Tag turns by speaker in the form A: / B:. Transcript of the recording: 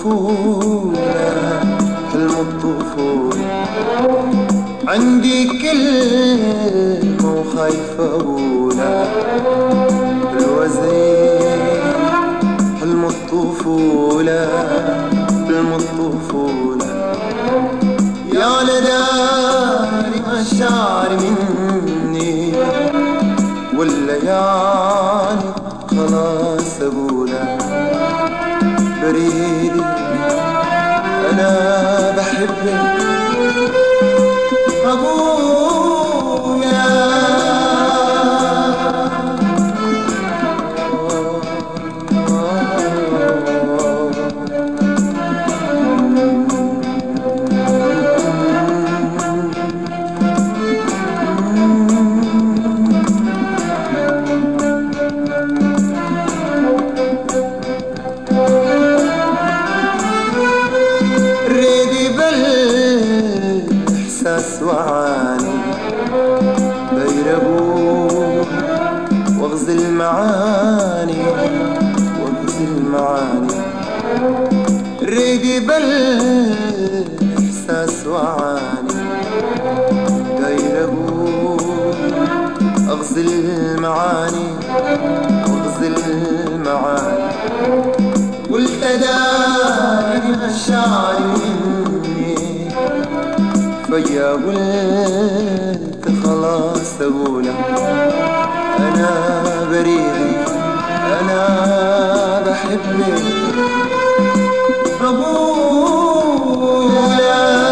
A: الطفولة حلم الطفولة عندي كلمة وخايف أقولها الوزين حلم الطفولة حلم الطفولة يا لداري مشاعر مني والليالي خلاص أقولها بريدي أنا بحبك ريدي بالإحساس وعاني بيربو واغزل المعاني واغزل المعاني ريدي بالإحساس وعاني بيربو اغزل المعاني واغزل المعاني قلت داري مشاعري مني فيا قلت خلاص اقولها انا بريئي انا بحبك بقولها